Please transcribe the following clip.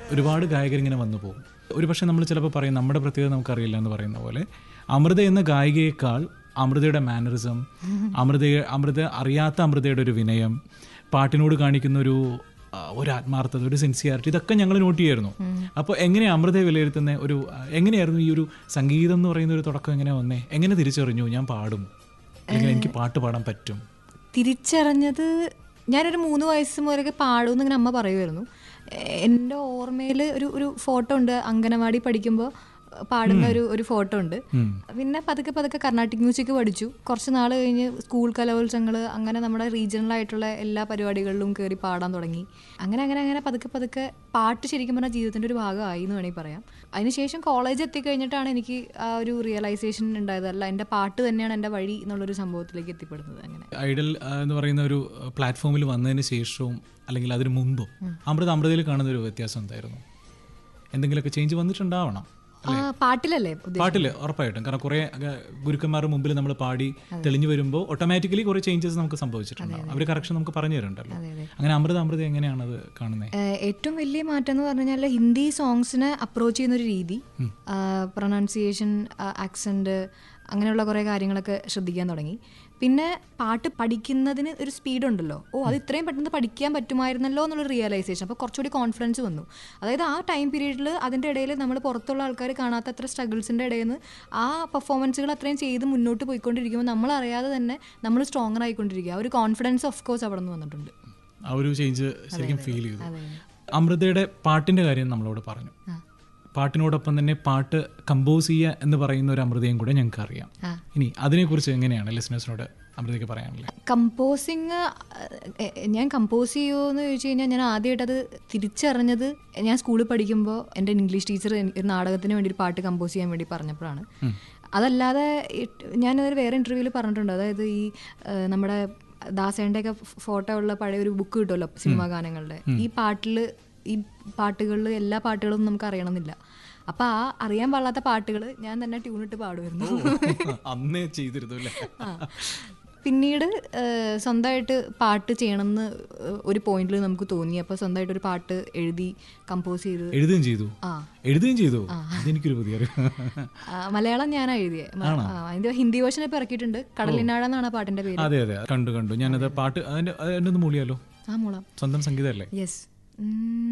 ഒരുപാട് ഗായകരിങ്ങനെ വന്നു പോകും ഒരു പക്ഷേ നമ്മൾ ചിലപ്പോൾ പറയും നമ്മുടെ പ്രത്യേകത നമുക്കറിയില്ല എന്ന് പറയുന്ന പോലെ അമൃത എന്ന ഗായികയേക്കാൾ അമൃതയുടെ മാനറിസം അമൃത അമൃത അറിയാത്ത അമൃതയുടെ ഒരു വിനയം പാട്ടിനോട് കാണിക്കുന്ന ഒരു ആ, ഒരു ആത്മാർത്ഥത ഒരു സിൻസിയാരിറ്റി ഇതൊക്കെ ഞങ്ങൾ നോട്ട് ചെയ്യായിരുന്നു അപ്പോൾ എങ്ങനെയാണ് അമൃതയെ വിലയിരുത്തുന്ന ഒരു ആ, എങ്ങനെയായിരുന്നു ഈ ഒരു സംഗീതം എന്ന് പറയുന്ന ഒരു തുടക്കം എങ്ങനെ വന്നേ എങ്ങനെ തിരിച്ചറിഞ്ഞു ഞാൻ പാടും അല്ലെങ്കിൽ എനിക്ക് പാട്ട് പാടാൻ പറ്റും തിരിച്ചറിഞ്ഞത് ഞാനൊരു മൂന്ന് വയസ്സ് മുതലൊക്കെ പാടുമെന്ന് ഇങ്ങനെ അമ്മ പറയുമായിരുന്നു എ- എൻ്റെ ഓർമ്മയിൽ ഒരു ഒരു ഫോട്ടോ ഉണ്ട് അങ്കനവാടി പഠിക്കുമ്പോൾ പാടുന്ന ഒരു ഒരു ഫോട്ടോ ഉണ്ട് പിന്നെ പതുക്കെ പതുക്കെ കർണാട്ടിക് മ്യൂസിക് പഠിച്ചു കുറച്ച് നാൾ കഴിഞ്ഞ് സ്കൂൾ കലോത്സവങ്ങൾ അങ്ങനെ നമ്മുടെ റീജിയണൽ ആയിട്ടുള്ള എല്ലാ പരിപാടികളിലും കയറി പാടാൻ തുടങ്ങി അങ്ങനെ അങ്ങനെ അങ്ങനെ പതുക്കെ പതുക്കെ പാട്ട് ശരിക്കും പറഞ്ഞാൽ ജീവിതത്തിൻ്റെ ഒരു ഭാഗമായി എന്ന് വേണമെങ്കിൽ പറയാം അതിനുശേഷം കോളേജ് എത്തിക്കഴിഞ്ഞിട്ടാണ് എനിക്ക് ആ ഒരു റിയലൈസേഷൻ ഉണ്ടായത് അല്ല എൻ്റെ പാട്ട് തന്നെയാണ് എൻ്റെ വഴി എന്നുള്ളൊരു സംഭവത്തിലേക്ക് എത്തിപ്പെടുന്നത് അങ്ങനെ ഐഡൽ ആ, എന്ന് പറയുന്ന ഒരു പ്ലാറ്റ്ഫോമിൽ വന്നതിന് ശേഷവും അല്ലെങ്കിൽ അതിന് മുമ്പും അമൃത അമൃതയിൽ കാണുന്ന ഒരു വ്യത്യാസം എന്തായിരുന്നു എന്തെങ്കിലുമൊക്കെ ചേഞ്ച് വന്നിട്ടുണ്ടാവണം ആ പാട്ടിലല്ലേ ഉദ്ദേശിച്ചത്? പാട്ടില് ഉറപ്പായിട്ടും കാരണം കുറെ ഗുരുക്കന്മാരുടെ മുമ്പിൽ നമ്മൾ പാടി തെളിഞ്ഞു വരുമ്പോൾ ഓട്ടോമാറ്റിക്കലി കുറെ ചേഞ്ചസ് നമുക്ക് സംഭവിച്ചിട്ടുണ്ടാവും അവർ കറക്ഷൻ നമുക്ക് പറഞ്ഞു തരുന്നുണ്ടല്ലോ അങ്ങനെ അമൃത അമൃത എങ്ങനെയാണ് അത് കാണുന്നത് ഏഹ് ഏറ്റവും വലിയ മാറ്റം എന്ന് പറഞ്ഞു കഴിഞ്ഞാൽ ഹിന്ദി സോങ്സിനെ അപ്രോച്ച് ചെയ്യുന്ന ഒരു രീതി പ്രൊനൗൺസിയേഷൻ ആക്സെന്റ് അങ്ങനെയുള്ള കുറേ കാര്യങ്ങളൊക്കെ ശ്രദ്ധിക്കാൻ തുടങ്ങി പിന്നെ പാട്ട് പഠിക്കുന്നതിന് ഒരു സ്പീഡ് ഉണ്ടല്ലോ ഓ അത് ഇത്രയും പെട്ടെന്ന് പഠിക്കാൻ പറ്റുമായിരുന്നല്ലോ എന്നുള്ള റിയലൈസേഷൻ അപ്പോൾ കുറച്ചുകൂടി കോൺഫിഡൻസ് വന്നു അതായത് ആ ടൈം പീരീഡിൽ അതിൻ്റെ ഇടയിൽ നമ്മൾ പുറത്തുള്ള ആൾക്കാർ കാണാത്ത അത്ര സ്ട്രഗിൾസിൻ്റെ ഇടയിൽ നിന്ന് ആ പെർഫോമൻസുകൾ അത്രയും ചെയ്ത് മുന്നോട്ട് പോയിക്കൊണ്ടിരിക്കുമ്പോൾ നമ്മൾ അറിയാതെ തന്നെ നമ്മൾ സ്ട്രോങ്ങർ ആയിക്കൊണ്ടിരിക്കുക ആ ഒരു കോൺഫിഡൻസ് ഓഫ് കോഴ്സ് അവിടെ നിന്ന് വന്നിട്ടുണ്ട് ആ ഒരു ചേഞ്ച് ശരിക്കും ഫീൽ ചെയ്തു അമൃതയുടെ പാട്ടിന്റെ കാര്യം നമ്മളോട് പറഞ്ഞു പാട്ടിനോടൊപ്പം തന്നെ പാട്ട് കമ്പോസ് ചെയ്യുക എന്ന് പറയുന്ന ഒരു അമൃതയും കൂടെ ഞങ്ങൾക്ക് അറിയാം ഇനി അതിനെക്കുറിച്ച് എങ്ങനെയാണ് ലിസണേഴ്സിനോട് അമൃതയ്ക്ക് പറയാനുള്ളത് കമ്പോസിങ് ഞാൻ കമ്പോസ് ചെയ്യുമോ എന്ന് ചോദിച്ചു കഴിഞ്ഞാൽ ഞാൻ ആദ്യമായിട്ട് അത് തിരിച്ചറിഞ്ഞത് ഞാൻ സ്കൂളിൽ പഠിക്കുമ്പോൾ എൻ്റെ ഇംഗ്ലീഷ് ടീച്ചർ ഒരു നാടകത്തിന് വേണ്ടി ഒരു പാട്ട് കമ്പോസ് ചെയ്യാൻ വേണ്ടി പറഞ്ഞപ്പോഴാണ് അതല്ലാതെ it- ഞാനതൊരു വേറെ ഇൻ്റർവ്യൂവിൽ പറഞ്ഞിട്ടുണ്ട് അതായത് ഈ ഏഹ്, നമ്മുടെ ദാസേൻ്റെയൊക്കെ ഫോട്ടോ ഉള്ള പഴയ ഒരു ബുക്ക് കിട്ടുമല്ലോ സിനിമാ ഗാനങ്ങളുടെ ഈ പാട്ടിൽ ഈ പാട്ടുകളിൽ എല്ലാ പാട്ടുകളും നമുക്ക് അറിയണമെന്നില്ല അപ്പം ആ അറിയാൻ പാടാത്ത പാട്ടുകൾ ഞാൻ തന്നെ ട്യൂണിട്ട് പാടുമായിരുന്നു അന്നേ ചെയ്തിരുന്നു അല്ലേ ആ. പിന്നീട് ഏഹ്, സ്വന്തമായിട്ട് പാട്ട് ചെയ്യണമെന്ന് ഏഹ്, ഒരു പോയിന്റിൽ നമുക്ക് തോന്നി അപ്പോൾ സ്വന്തമായിട്ട് ഒരു പാട്ട് എഴുതി കമ്പോസ് ചെയ്ത് എഴുതുകയും ചെയ്തു ആ. എഴുതുകയും ചെയ്തു അതെനിക്കൊരു പുതിയ അറിവ്. ആ, മലയാളം ഞാനാ എഴുതിയത് മ- ആ, അതിന്റെ ഹിന്ദി വേർഷൻ ഇപ്പോൾ ഇറക്കിയിട്ടുണ്ട് കടലിനാഴ എന്നാണ് ആ പാട്ടിന്റെ പേര് അതെ അതെ കണ്ടു കണ്ടു ഞാനത് പാട്ട് അതിന്റെ അതിൻ്റെ ഒന്ന് മൂളിയാലോ ആ മൂളം സ്വന്തം സംഗീതമല്ലേ യെസ്